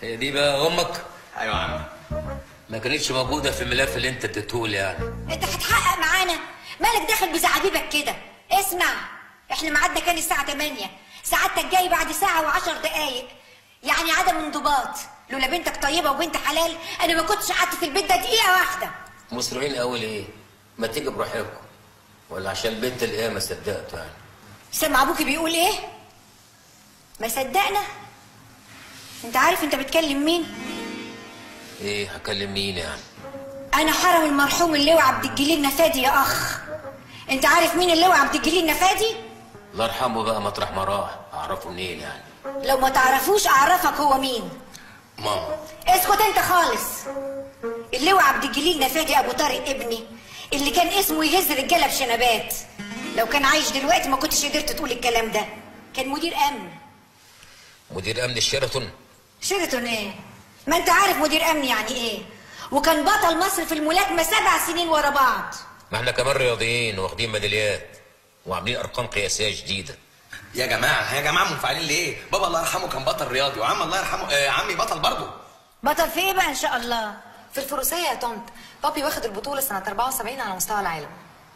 هي دي بقى امك ايوه يا عمي ما كانتش موجوده في الملف اللي انت اديتهولي يعني انت هتحقق معانا مالك داخل بزعابيبك كده اسمع احنا ميعادنا كان الساعة 8 سعادتك جاي بعد ساعة وعشر دقايق يعني عدم انضباط لولا بنتك طيبة وبنت حلال انا ما كنتش قعدت في البيت ده دقيقة واحدة مسرعين قوي ليه ما تيجي براحتكم ولا عشان بنت الايه ما صدقت يعني سامع ابوكي بيقول ايه ما صدقنا انت عارف انت بتكلم مين ايه هكلم مين يعني انا حرم المرحوم اللواء عبد الجليل نفادي يا اخ انت عارف مين اللواء عبد الجليل نفادي الله يرحمه بقى مطرح ما راح اعرفه منين يعني لو ما تعرفوش اعرفك هو مين ماما اسكت انت خالص اللواء عبد الجليل نفادي ابو طارق ابني اللي كان اسمه يهز رجاله بشنبات لو كان عايش دلوقتي ما كنتش قدرت تقول الكلام ده كان مدير امن مدير امن الشيراتون شيرتون ايه ما انت عارف مدير امن يعني ايه وكان بطل مصر في الملاكمه سبع سنين ورا بعض ما احنا كمان رياضيين واخدين ميداليات وعاملين ارقام قياسيه جديده يا جماعه يا جماعه منفعلين ليه بابا الله يرحمه كان بطل رياضي وعم الله يرحمه آه عمي بطل برضه بطل في ايه بقى ان شاء الله في الفروسية يا طنط بابي واخد البطولة سنة 74 على مستوى العالم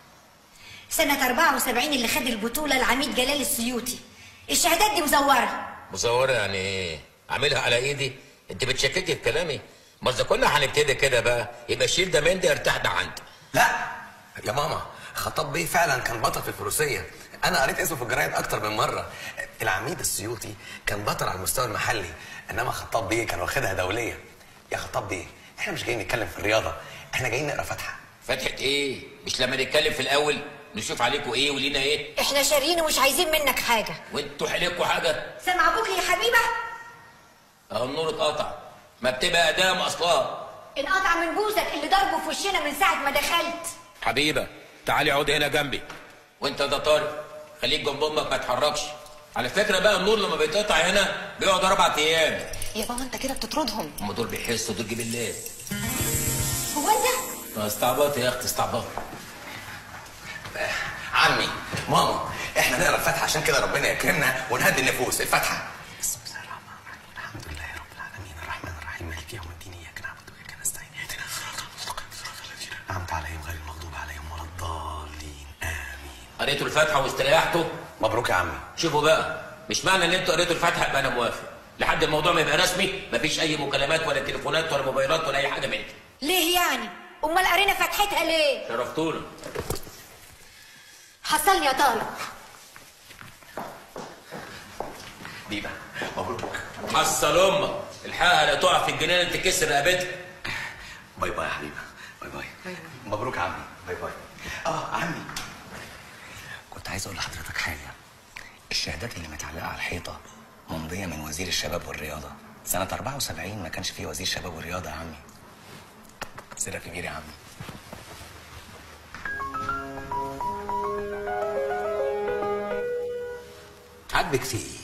سنة 74 اللي خد البطولة العميد جلال السيوطي الشهادات دي مزورة مزوره يعني ايه عاملها على ايدي انت بتشككي في كلامي ما اذا كنا هنبتدي كده بقى يبقى الشيل ده من ده ارتاح ده عندي لا يا ماما خطاب بيه فعلا كان بطل في الفروسيه انا قريت اسمه في الجرايد اكتر من مره العميد السيوطي كان بطل على المستوى المحلي انما خطاب بيه كان واخدها دوليه يا خطاب بيه احنا مش جايين نتكلم في الرياضه احنا جايين نقرا فاتحه فتحة ايه مش لما نتكلم في الاول نشوف عليكم ايه ولينا ايه احنا شاريين ومش عايزين منك حاجة وانتوا حليكوا حاجه سامع ابوك يا حبيبة اهو النور اتقطع ما بتبقى ادام اصلها انقطع من بوزك اللي ضربه في وشنا من ساعة ما دخلت حبيبه تعالي اقعدي هنا جنبي وانت ده طارق خليك جنب امك ما تتحركش على فكره بقى النور لما بيتقطع هنا بيقعد اربع ايام يا بابا انت كده بتطردهم هم دول بيحسوا دول جبلات هو انت استعباط يا اختي استعباط آه، عمي ماما احنا نقرا الفاتحه عشان كده ربنا يكرمنا ونهدي النفوس الفاتحه بسم الله الرحمن الرحيم الحمد لله رب العالمين الرحمن الرحيم مالك يوم الدين اياك نعبد واياك نستعين اهدنا الصراط المستقيم صراط الذين انعمت عليهم غير المغضوب عليهم ولا الضالين امين قريتوا الفاتحه واستريحتوا مبروك يا عمي شوفوا بقى مش معنى ان انتوا قريتوا الفاتحه يبقى انا موافق لحد الموضوع ما يبقى رسمي مفيش اي مكالمات ولا تليفونات ولا موبايلات ولا اي حاجه من دي ليه يعني امال قرينا فتحتها ليه شرفتونا حصل يا طارق بيبا مبروك حصل امك الحقها لا تقع في الجنان تكسر رقبتها باي باي يا حبيبه باي باي مبروك يا عمي باي باي اه عمي كنت عايز اقول لحضرتك حاجه الشهادات اللي متعلقه على الحيطه ممضيه من وزير الشباب والرياضه سنه 74 ما كانش فيه وزير شباب والرياضه يا عمي سر كبير يا عمي عاجبك في ايه